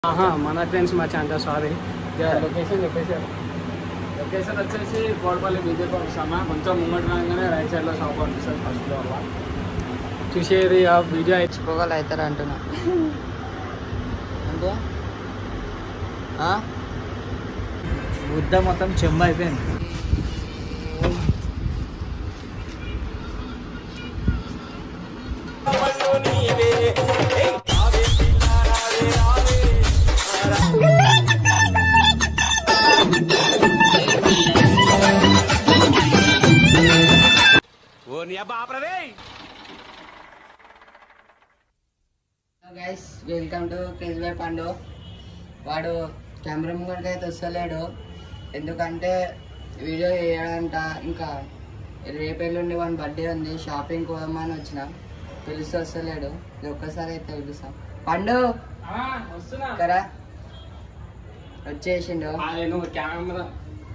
ఆహా మన ఫ్రెండ్స్ మచ్చా అంత సారీ లొకేషన్ చెప్పేసారు లొకేషన్ వచ్చేసి కోడపల్లి బీజేపీ వస్తామా కొంచెం ముంగట రాగానే రైట్ సైడ్లో షాప్ కనిపిస్తుంది ఫస్ట్ ఫ్లోర్లో చూసేది ఆ వీడియో అయితే తెచ్చుకోగల అవుతారు అంటున్నా అంటే ఆ? బుద్ధ మొత్తం చెమ్మ అయిపోయింది guys welcome to craze by పండు వాడు కెమెరా ముంగడికి అయితే వస్తలేడు ఎందుకంటే వీడియో వేయడంట ఇంకా రేపు ఎల్లుండి వాడి బర్త్డే ఉంది షాపింగ్ పోదామని వచ్చిన పిలిస్తే వస్తలేడు ఇది ఒక్కసారి అయితే పిలుస్తాం పండు వస్తున్నా కదా వచ్చేసిండు అదే నువ్వు కెమెరా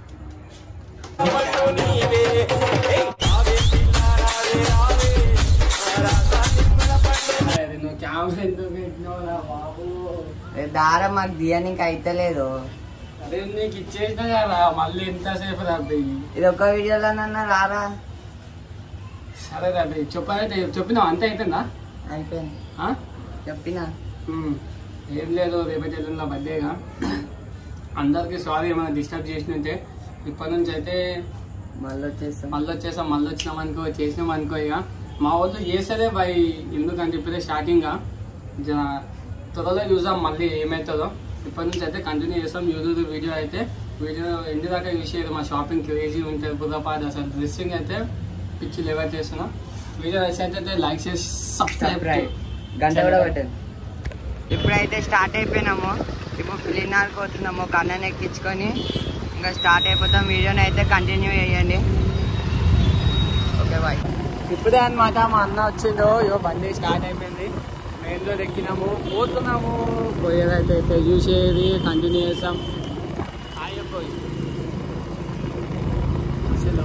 అదే నువ్వు కెమెరా ఎందుకు పెట్టినావురా బాబు ఏ దారం మాకు దియనికి అయితలేదు అదే నీకు ఇచ్చేసిన కదా మళ్ళీ ఎంతసేపు రబ్బి ఇది ఒక్క వీడియోలోనన్నా రారా సరే రబ్బి చెప్పనైతే చెప్పినావు అంతే అయిపోయిందా అయిపోయింది ఆ? చెప్పినా ఉమ్. ఏం లేదు రేపటి ఎల్లుండి నా బర్త్డేగా అందరికీ సారీ ఏమైనా డిస్టర్బ్ చేసినట్టే ఇప్పటి నుంచి అయితే మళ్ళీ వచ్చేస్తాం మళ్ళీ వచ్చేసాం మళ్ళీ వచ్చినాం అనుకో చేసినాం అనుకో ఇక మా వాళ్ళు చేసేదే బై ఎందుకంటే ఇప్పుడే స్టార్టింగ్గా జ- త్వరలో చూసాం మళ్ళీ ఏమవుతుందో ఇప్పటి నుంచి అయితే కంటిన్యూ చేస్తాం యూట్యూబ్ వీడియో అయితే వీడియో ఎన్ని దాకా యూస్ చేయదు మా షాపింగ్ క్రేజీ ఉంటుంది బుర్రపాద అసలు డ్రెస్సింగ్ అయితే పిచ్చి లెవెల్ చేస్తున్నా వీడియో అయితే లైక్ చేసి సబ్స్క్రైబ్ Subscribe. గంట కూడా పెట్టండి ఇప్పుడైతే స్టార్ట్ అయిపోయినాము ఇప్పుడు ఫిలినార్ పోతున్నాము కన్నన్ ఎక్కించుకొని ఇంకా స్టార్ట్ అయిపోతాం వీడియోని అయితే కంటిన్యూ చేయండి ఓకే బాయ్ ఇప్పుడే అన్నమాట మా అన్న వచ్చిందో ఇగో బండి స్టార్ట్ అయిపోయింది మెయిన్ రోడ్ ఎక్కినాము పోతున్నాము పోయేదైతే అయితే చూసేది కంటిన్యూ చేస్తాం హాయ్ పోయి అసలు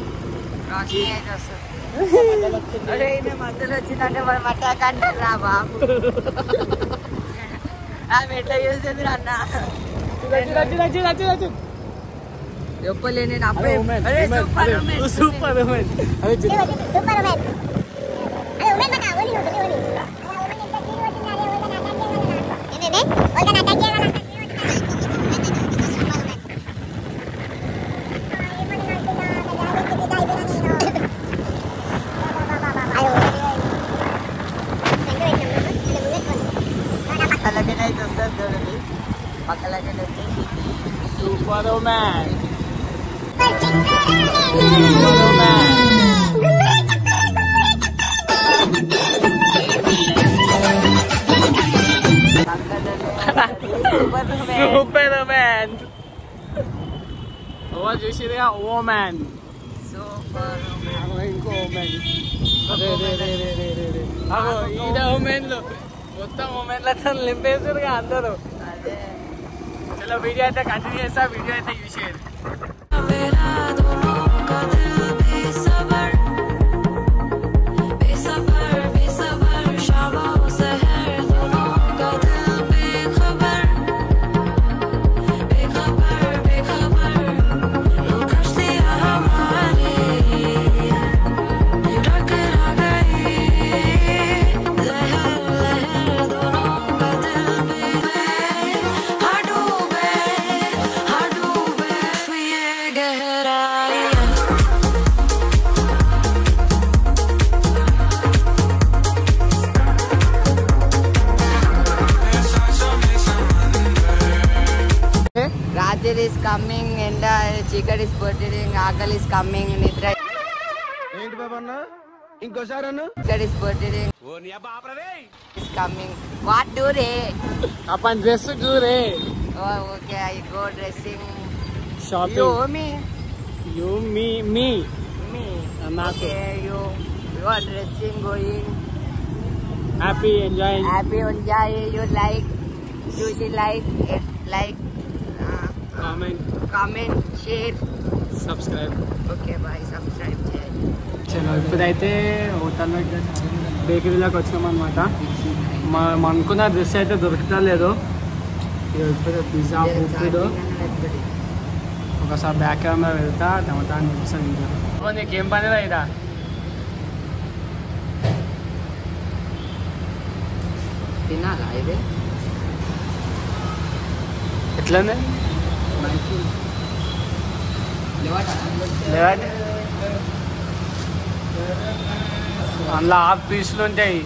మధ్యలో వచ్చిందంటే మనం అట్టాకంటే రా బాబు ఆమె ఎట్లా చేస్తుంది అన్న చెప్పలేని నేను అప్పుడే అరే సూపర్ ఉమెన్ సూపర్ ఉమెన్ అదే చిన్న సూపర్ ఉమెన్ అదే ఉమెన్ బట ఓని ఓని ఓని ఉమెన్ ఎంత క్యూట్ వచ్చింది అదే ఓల్గా నాటకే వల్ల ఏంటి ఓల్గా నాటకే వల్ల పక్కలకి అయితే వస్తుంది చూడండి పక్కలకి వచ్చేసి super women super women super women ఓ చూసిగా ఓమెన్ సూపర్ ఇంకో ఉమెన్ అదే అదే అదే అదే అదే అదే అదే అగో ఈడ ఉమెన్లు మొత్తం ఉమెన్లతో నింపేసారుగా అందరూ అదే చలో వీడియో అయితే కంటిన్యూ చేస్తా వీడియో అయితే యూజ్ చేయండి मेरा दोनों का दिल बेसबर बेसबर बेसबर शाबा सहर दोनों का दिल बेखबर बेखबर बेखबर लो कश दिया हमारे टकरा गए लहर लहर दोनों का दिल में हाँ डूबे हाँ डूबे ये गहराई రాత్రి ఇస్ కమ్మింగ్ ఎండ చీకటి ఇస్ పొట్టింగ్ ఆకలి ఇస్ కమ్మింగ్ నిద్ర ఏంటి బాబు అన్న ఇంకోసారి అన్న చీకటి is potting is coming what do రే अपन ड्रेस చూరే okay I go dressing you shopping me you me me me నాకు okay you you are dressing going happy enjoying happy enjoy you like you she like like comment comment share subscribe okay bye subscribe చేయండి చలో ఇప్పుడైతే హోటల్లో బేకరీలోకి వచ్చినాం అనమాట మా మా అనుకున్న డ్రెస్ అయితే దొరుకుతా లేదు ఇప్పుడే పిజ్జా ఉప్పిడు ఒకసారి బ్యాక్ కెమెరా వెళ్తా టమాటా నిమిషం ఇంకా నీకేం పని ఇదా తినాలా ఇది ఎట్లంది మంచి లేవట లేదంటే అందులో హాఫ్ పీసులు ఉంటాయి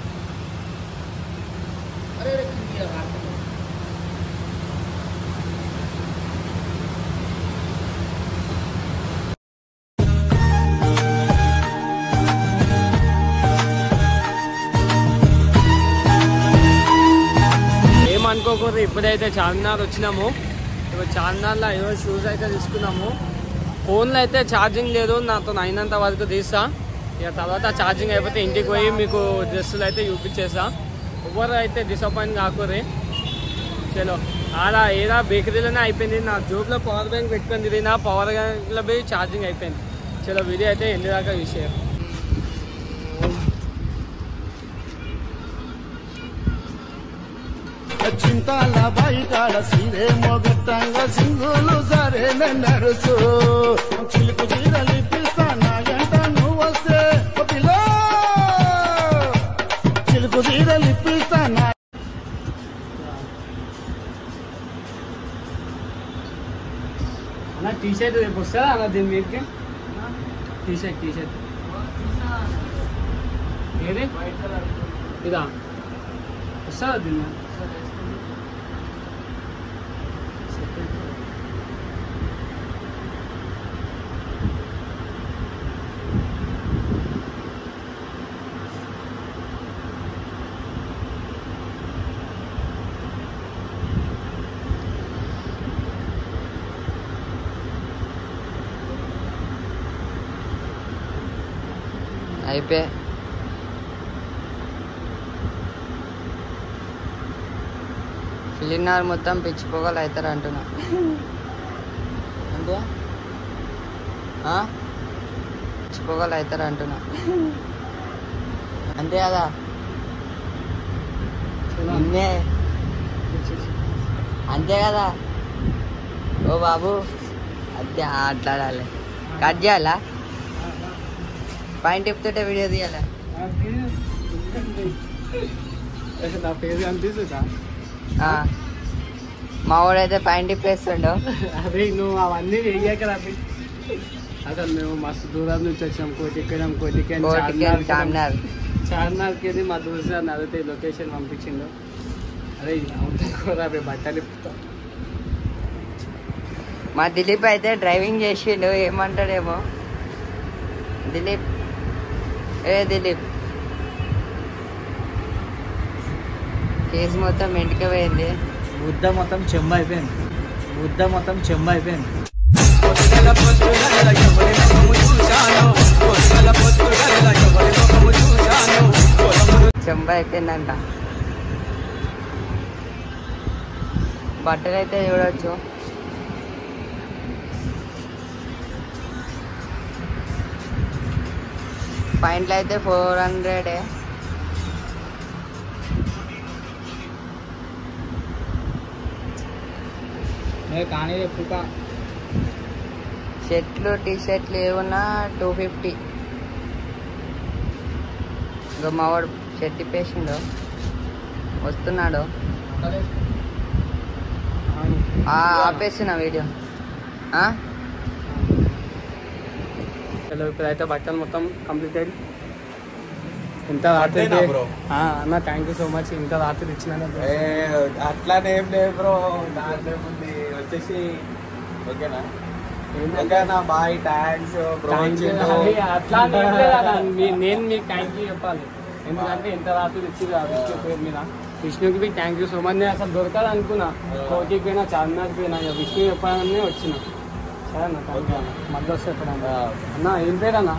ఏమనుకోకూడదు ఇప్పుడైతే చార్మినార్ వచ్చినాము ఇప్పుడు చార్మినార్లో ఈరోజు షూస్ అయితే తీసుకున్నాము ఫోన్లో అయితే ఛార్జింగ్ లేదు నాతో అయినంత వరకు తీస్తా ఇక తర్వాత ఛార్జింగ్ అయిపోతే ఇంటికి పోయి మీకు డ్రెస్సులు అయితే చూపించేస్తా ఎవరు అయితే డిసప్పాయింట్ కాకూరి చలో ఆడ ఏదా బేకరీలోనే అయిపోయింది నా జోబులో పవర్ బ్యాంక్ పెట్టుకొని తిరిగిన పవర్ బ్యాంక్లో పోయి ఛార్జింగ్ అయిపోయింది చలో వీడియో అయితే ఎన్ని దాకా విషయం చింతాల బయటాడ సీరే మొగట్టంగా సింగులు సరే నడుసు చిలుకు చీరలు ఇప్పిస్తానా ఎంట నువ్వు వస్తే ఓ పిల్లో చిలుకు చీరలు ఇప్పిస్తానా అన్న టీ షర్ట్ రేపు వస్తుందా అన్న దీని మీదకి టీ షర్ట్ టీ షర్ట్ ఏది ఇదా వస్తుందా దీన్ని అయిపోయి ఫిలినార్ మొత్తం పిచ్చిపోగలు అవుతారు అంటున్నా అంటే ఆ? పిచ్చిపోగలు అవుతారు అంటున్నా అంతే కదా నిన్నే అంతే కదా ఓ బాబు అంతే అట్లాడాలి కట్ చేయాలా పైన టిప్తుంటే వీడియో తీయాలా నా పేరు కనిపిస్తుందా ఆ. మా వాడైతే పైన టిప్ వేస్తుండో అరే నువ్వు అవన్నీ వేయక రవి అసలు మేము మస్తు దూరం నుంచి వచ్చాం కోటికెళ్ళాం కోటికి కోటికి చార్మినార్ చార్మినార్కి వెళ్ళి మా దోస్తు అడిగితే లొకేషన్ పంపించిండు అరే అవుతా బట్టలు ఇప్పుతాం మా దిలీప్ అయితే డ్రైవింగ్ చేసిండు ఏమంటాడేమో దిలీప్ ఏ దిలీప్ కేసు మొత్తం ఇంటికి పోయింది బుద్ధ మొత్తం చెంబ అయిపోయింది బుద్ధ మొత్తం చెంబ అయిపోయింది చెంబ అయిపోయిందంట బట్టలు అయితే చూడొచ్చు పాయింట్లు అయితే ఫోర్ హండ్రెడ్ కానీ ఎప్పుడు షర్ట్లు టీ షర్ట్లు ఏమన్నా టూ ఫిఫ్టీ ఇంకా మావాడు షర్ట్ ఇప్పేసిండు వస్తున్నాడు ఆ, ఆపేసిన వీడియో ఆ? హలో ఇప్పుడైతే బట్టలు మొత్తం కంప్లీట్ అయ్యి ఇంత రాత్రి అంతేనా bro? అన్న థ్యాంక్ యూ సో మచ్ ఇంత రాత్రి ఇచ్చిన అట్లానే ఏం లేదు బ్రో దాంట్లో ఏముంది వచ్చేసి ఓకేనా ఓకేనా బాయ్ థ్యాంక్స్ బ్రో అట్లా అని ఏం లేదు అన్న. మీ- నేను మీకు థ్యాంక్ యూ చెప్పాలి ఎందుకంటే ఇంత రాత్రి ఇచ్చి విష్ణు పేరు మీద విష్ణుకి మీకు థ్యాంక్ యూ సో మచ్ నేను అసలు దొరకాలి అనుకున్నా కోటికి పోయినా చార్మినార్కి పోయినా ఇక విష్ణు చెప్పాలని వచ్చిన సరే అన్న థ్యాంక్ యూ అన్న మధ్య వస్తే ఎప్పుడన్నా అన్న ఏం పేరు అన్న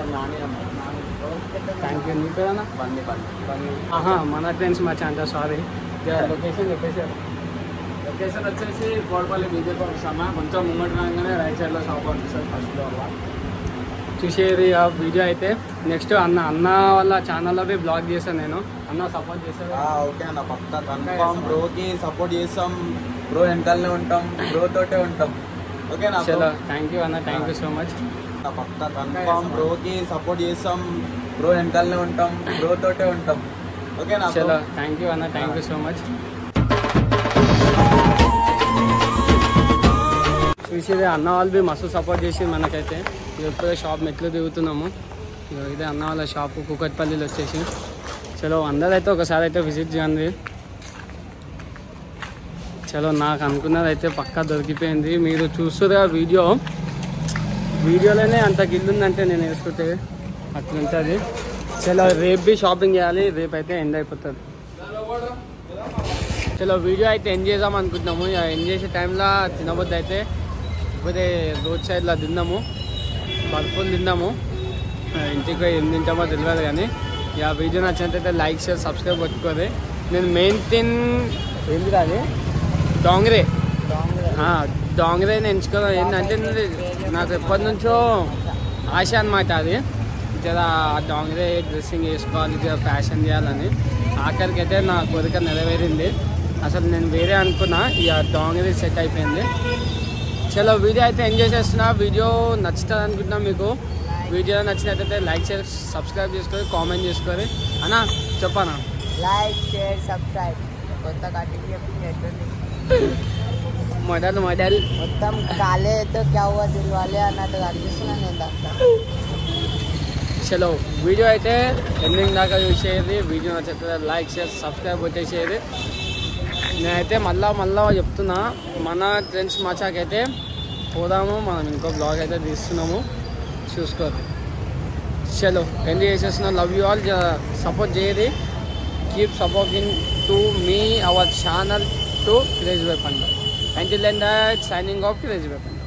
థ్యాంక్ యూ నీ పేరు అన్న బండి బండి ఆహా మన ఫ్రెండ్స్ మచ్చా అంట సారీ లొకేషన్ చెప్పేసారు లొకేషన్ వచ్చేసి కోడపల్లి బీజేపీ వస్తామా కొంచెం ముంగట రాగానే రైట్ సైడ్లో షాప్ పంపిస్తారు ఫస్ట్ ఫ్లోర్లో చూసేది ఆ వీడియో అయితే నెక్స్ట్ అన్న అన్న వాళ్ళ ఛానల్లో పోయి బ్లాగ్ చేశాను నేను అన్న సపోర్ట్ చేస్తారు ఆ, ఓకే అన్న పక్కా కన్ఫామ్ బ్రోకి సపోర్ట్ చేస్తాం బ్రో వెనకాలనే ఉంటాం బ్రో తోటే ఉంటాం ఓకేనా bro? చలో థ్యాంక్ యూ అన్న థ్యాంక్ యూ సో మచ్ ఆ, పక్కా కన్ఫామ్ బ్రోకి సపోర్ట్ చేస్తాం బ్రో వెనకాలనే ఉంటాం బ్రో తోటే ఉంటాం ఓకేనా bro? చలో థ్యాంక్ యూ అన్న థ్యాంక్ యూ సో మచ్ చూసేది అన్న వాళ్ళు బి మస్తు సపోర్ట్ చేసి మనకైతే ఇప్పుడే షాప్ మెట్లు దిగుతున్నాము ఇదిగో ఇదే అన్న వాళ్ళ షాప్ కుకట్పల్లిలో వచ్చేసి చలో అందరైతే ఒకసారి అయితే విజిట్ చేయండి చలో నాకు అనుకున్నది అయితే పక్కా దొరికిపోయింది మీరు చూస్తుగా వీడియో వీడియోలోనే అంత గిల్లుందంటే నేను వేసుకుంటే అట్లుంటుంది చలో రేపు బి షాపింగ్ చేయాలి రేపు అయితే ఎండ్ అయిపోతుంది చలో వీడియో అయితే ఎండ్ చేద్దాం అనుకుంటున్నాము ఇక ఎండ్ చేసే టైంలో తినబోద్దు అయితే ఇప్పుడే రోడ్ సైడ్లో తిన్నాము బర్ఫుల్ తిన్నాము ఆ, ఇంటికి పోయి ఏం తింటామో తెలియదు కానీ ఇక వీడియో నచ్చినట్టయితే లైక్ షేర్ సబ్స్క్రైబ్ పెట్టుకోరు నేను మెయిన్ థింగ్ ఏంటి అది డాంగ్రే ఆ, డాంగ్రేని ఎంచుకోవడం ఏంటంటే నేను- నాకు ఎప్పటి నుంచో ఆశ అనమాట అది జర ఆ డాంగ్రే డ్రెస్సింగ్ వేసుకోవాలి జర ఫ్యాషన్ చేయాలని ఆఖరికి అయితే నా కోరిక నెరవేరింది అసలు నేను వేరే అనుకున్నా ఇక డాంగ్రీ సెట్ అయిపోయింది చలో వీడియో అయితే ఎంజాయ్ చేస్తున్నా వీడియో నచ్చుతుంది అనుకుంటున్నా మీకు వీడియో నచ్చినట్టయితే లైక్ చేసి సబ్స్క్రైబ్ చేసుకొని కామెంట్ చేసుకొని అన్నా చెప్పనా లైక్ షేర్ సబ్స్క్రైబ్ కొత్త కటింగ్ చెప్పింది ఎట్టుంది మోడల్ మోడల్ మొత్తం కాలే తో క్యా హువా దిల్ వాలే అన్నట్టు కనిపిస్తున్నాను నేను దాంట్లో చలో వీడియో అయితే ఎండింగ్ దాకా చూసేది వీడియో నచ్చితే లైక్ షేర్ సబ్స్క్రైబ్ వచ్చేసేది నేనైతే మళ్ళా మళ్ళా చెప్తున్నా మన ఫ్రెండ్స్ మచాకైతే పోదాము మనం ఇంకో బ్లాగ్ అయితే తీస్తున్నాము చూసుకోరు చలో ఎండ్ చేసేస్తున్నా లవ్ యూ ఆల్ సపోర్ట్ చేయది keep supporting to me our channel to craze weapon until and signing off craze weapon